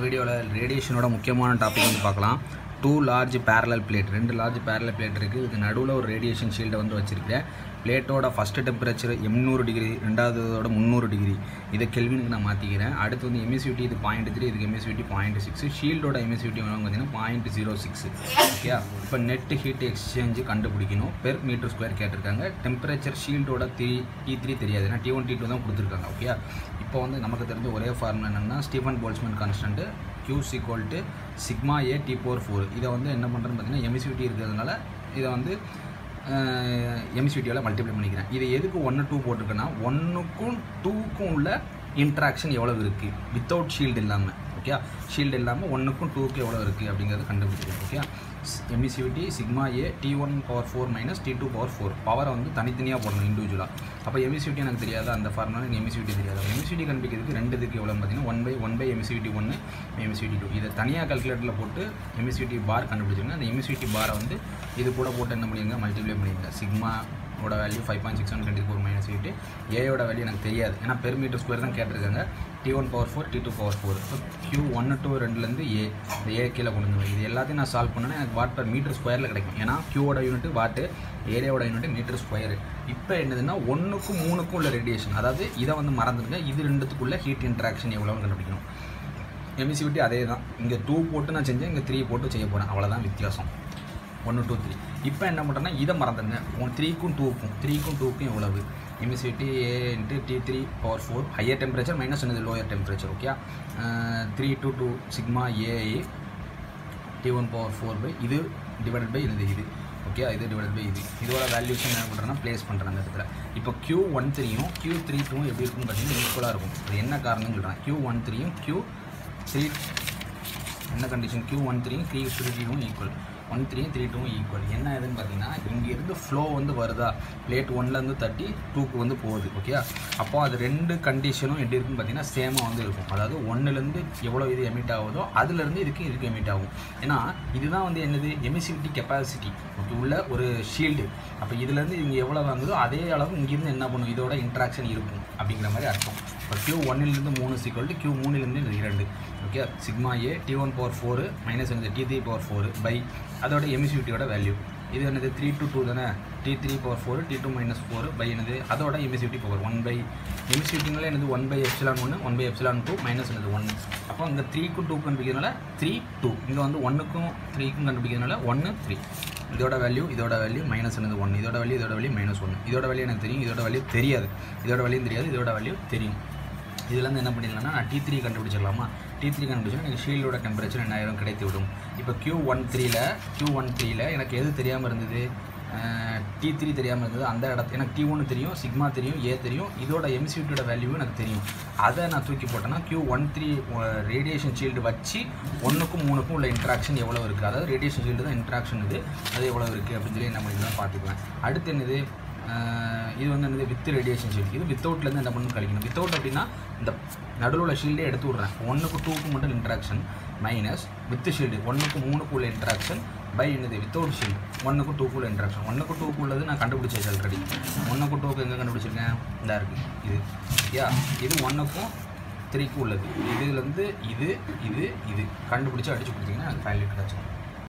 வீடியோவில் ரேடியேஷனோட முக்கியமான டாபிக் வந்து பார்க்கலாம் டூ லார்ஜ் parallel பிளேட் ரெண்டு லார்ஜ் parallel பிளேட் இருக்குது இதுக்கு நடுவில் ஒரு ரேடியேஷன் ஷீல்டை வந்து வச்சுருக்கேன் பிளேட்டோட ஃபஸ்ட்டு டெம்பரேச்சர் எண்ணூறு டிகிரி ரெண்டாவதோட முந்நூறு டிகிரி இதை கெல்வினுக்கு நான் மாற்றிக்கிறேன் அடுத்து வந்து எம்எஸ்யூட்டி இது பாயிண்ட் த்ரீ இதுக்கு எம்எஸ்யூட்டி பாயிண்ட் சிக்ஸ் ஷீல்டோட எம்எஸ்யூட்டி வேணும் பார்த்தீங்கன்னா பாயிண்ட் ஜீரோ சிக்ஸ் ஓகே இப்போ நெட் ஹீட் எக்ஸ்சேஞ்சு கண்டுபிடிக்கணும் பெர் மீட்டர் ஸ்கொயர் கேட்டிருக்காங்க டெம்பரேச்சர் ஷீல்டோட த்ரீ டி த்ரீ தெரியாது ஏன்னா டி ஒன் டி டூ தான் கொடுத்துருக்காங்க ஓகே இப்போ வந்து நமக்கு தெரிஞ்ச ஒரே ஃபார்முலா என்னென்னா Stefan Boltzmann constant q equal to sigma A T four four இதை வந்து என்ன பண்ணுறேன்னு பார்த்தீங்கன்னா எமிசிவிட்டி இருக்கிறதுனால இதை வந்து எமிசிவிட்டியால் மல்டிப்ளை பண்ணிக்கிறேன் இதை எதுக்கு ஒன்று டூ போட்டிருக்கேன்னா ஒன்றுக்கும் டூக்கும் உள்ள இன்ட்ராக்ஷன் எவ்வளோ இருக்குது வித்தவுட் ஷீல்டு இல்லாமல் ஓகே ஷீல்டு இல்லாமல் ஒன்றுக்கும் டூக்கு எவ்வளோ இருக்குது அப்படிங்கிறத கண்டுபிடிச்சிருக்கேன் okay emissivity sigma A T one power four minus T two power four பவரை வந்து தனித்தனியாக போடணும் இண்டிவிஜுவலாக அப்போ எமிசிவிட்டி எனக்கு தெரியாது அந்த ஃபார்முலா எனக்கு எமிசிவிட்டி தெரியாது அப்போ எமிசிவிட்டி கண்டுபிடிக்கிறதுக்கு ரெண்டு இதுக்கு எவ்வளோ பார்த்தீங்கன்னா one by one by emissivity ஒன்று எமிசிவிட்டி டூ இதை தனியாக கால்குலேட்டரில் போட்டு எமிசிவிட்டி பார் கண்டுபிடிச்சிருங்க அந்த எமிசிவிட்டி பாரை வந்து இது கூட போட்டு என்ன பண்ணிடுங்க மல்டிப்ளை பண்ணிடுங்க சிக்மா ஓட value five point six twenty four minus eight ஏயோட வேல்யூ எனக்கு தெரியாது ஏன்னா பெர் மீட்டர் ஸ்கொயர் தான் கேட்டிருக்காங்க T one power four T two power four so Q ஒன்று டூ ரெண்டுலேருந்து ஏ இந்த ஏ கீழே கொண்டு வந்து இது எல்லாத்தையும் நான் சால்வ் பண்ணேன்னா எனக்கு வாட் பர் மீட்டர் ஸ்கொயரில் கிடைக்கும் ஏன்னா கியூவோட யூனிட் வாட்டு ஏரியாவோட யூனிட் மீட்டர் ஸ்கொயர் இப்போ என்னதுன்னா ஒன்றுக்கும் மூணுக்கும் உள்ள ரேடியேஷன் அதாவது இதை வந்து மறந்துடுங்க இது ரெண்டுத்துக்குள்ள ஹீட் இன்ட்ராக்ஷன் எவ்வளோன்னு கண்டுபிடிக்கணும் எமிசிவிட்டி அதே தான் இங்கே டூ போட்டு நான் செஞ்சேன் இங்கே த்ரீ போட்டு செய்ய போகிறேன் அவ்வளோதான் வித்தியாசம் ஒன்று டூ த்ரீ இப்போ என்ன பண்ணுறேன்னா இதை மறந்துடுங்க ஒன் த்ரீக்கும் டூக்கும் த்ரீக்கும் டூக்கும் எவ்வளவு emissivity A into T three power four higher temperature minus என்னது lower temperature okay three two two sigma AI T one power four by இது டிவைடட் பை இது இது ஓகே இது டிவைடட் பை இது இதோட வேல்யூஷன் என்ன பண்ணுறேன்னா ப்ளேஸ் பண்ணுறேன் அந்த இடத்துல இப்போ க்யூ ஒன் த்ரீயும் க்யூ த்ரீ டூவும் எப்படி இருக்குன்னு பார்த்தீங்கன்னா ஈக்குவலாக இருக்கும் அது என்ன காரணம்னு சொல்கிறேன் க்யூ ஒன் த்ரீயும் க்யூ த்ரீ என்ன கண்டிஷன் க்யூ ஒன் த்ரீயும் த்ரீ த்ரீ டூவும் ஈக்குவல் ஒன் த்ரீயும் த்ரீ டூவும் ஈக்குவல் என்ன இதுன்னு பார்த்தீங்கன்னா இங்கேருந்து ஃப்ளோ வந்து வருதா பிளேட் ஒன்லேருந்து தட்டி டூக்கு வந்து போகுது ஓகே அப்போ அது ரெண்டு கண்டிஷனும் எப்படி இருக்குன்னு பார்த்தீங்கன்னா சேமாக வந்து இருக்கும் அதாவது ஒன்றுலேருந்து எவ்வளோ இது எமிட் ஆகுதோ அதுலேருந்து இதுக்கு இதுக்கு எமிட் ஆகும் ஏன்னா இதுதான் வந்து என்னது எமிசிவிட்டி கெப்பாசிட்டி ஓகே உள்ள ஒரு ஷீல்டு அப்போ இதுலேருந்து இங்கே எவ்வளோ வந்ததோ அதே அளவு இங்கேருந்து என்ன பண்ணும் இதோட இன்ட்ராக்ஷன் இருக்கும் அப்படிங்கிற மாதிரி அர்த்தம் இப்போ கியூ ஒன்னிலிருந்து மூணு சீக்வல் டு கியூ மூணுலேருந்து இரண்டு okay sigma A T one power four minus என்னது T three power four by அதோட எமிசிவிட்டியோட வேல்யூ இது என்னது த்ரீ டு டூ தானே T three power four T two minus four by என்னது அதோட எமிசிவிட்டி பவர் ஒன் பை எமிசிவிட்டினால என்னது ஒன் பை எப்சிலான் ஒன்று one by epsilon two minus என்னது ஒன் அப்போ இங்கே த்ரீக்கும் டூ கண்டுபிடிக்கிறதுனால த்ரீ டூ இங்கே வந்து ஒன்றுக்கும் த்ரீக்கும் கண்டுபிடிக்கிறதுனால ஒன்று த்ரீ இதோட வேல்யூ இதோட வேல்யூ மைனஸ் என்னது ஒன்று இதோட வேல்யூ இதோட வேல்யூ மைனஸ் ஒன்று இதோட வேல்யூ எனக்கு தெரியும் இதோட வேல்யூ தெரியாது இதோட வேல்யூ தெரியாது இதோட வேல்யூ தெரியும் இதுலேருந்து என்ன பண்ணிடலாம்னா நான் டி த்ரீ கண்டுபிடிச்சிடலாமா டி த்ரீ கண்டுபிடிச்சா எனக்கு ஷீல்டோட டெம்பரேச்சர் எண்ணாயிரம் கிடைத்து விடும் இப்போ கியூ ஒன் த்ரீல கியூ ஒன் த்ரீல எனக்கு எது தெரியாமல் இருந்தது டி த்ரீ தெரியாமல் இருந்தது அந்த இடத்து எனக்கு டி ஒன்று தெரியும் சிக்மா தெரியும் ஏ தெரியும் இதோட எம்சிவிட்டியோட வேல்யூ எனக்கு தெரியும் அதை நான் தூக்கி போட்டேன்னா Q one three radiation shield வச்சு ஒன்றுக்கும் மூணுக்கும் உள்ள இன்ட்ராக்ஷன் எவ்வளோ இருக்குது அதாவது ரேடியேஷன் ஷீல்டு தான் இன்ட்ராக்ஷன் இது அது எவ்வளோ இருக்குது அப்படின்னு சொல்லி என்ன பண்ணிக்கலாம் பார்த்துக்குவேன் அடுத்து என்னது ஆஹ் இது வந்து என்னது வித் ரேடியேஷன் ஷீல்டு இது வித்தவுட்லேருந்து என்ன பண்ணணும் கழிக்கணும் வித்தவுட் அப்படின்னா இந்த நடுவில் உள்ள ஷீல்டே எடுத்து விட்றேன் ஒன்றுக்கு டூக்கு மட்டும் இன்ட்ராக்ஷன் மைனஸ் வித் ஷீல்டு ஒன்றுக்கு மூணுக்கு உள்ள இன்ட்ராக்ஷன் பை என்னது வித்தவுட் ஷீல்டு ஒன்றுக்கு டூக்கு உள்ள இன்ட்ராக்ஷன் ஒன்றுக்கு டூக்கு உள்ளது நான் கண்டுபிடிச்சேன் ஆல்ரெடி ஒன்றுக்கு டூக்கு எங்கே கண்டுபிடிச்சிருக்கேன் இந்த இருக்குது இது யா இது ஒன்றுக்கும் த்ரீக்கு உள்ளது இதுலேருந்து இது இது இது கண்டுபிடிச்சி அடிச்சு கொடுத்தீங்கன்னா எனக்கு ஃபைனல் கிடச்சிடும்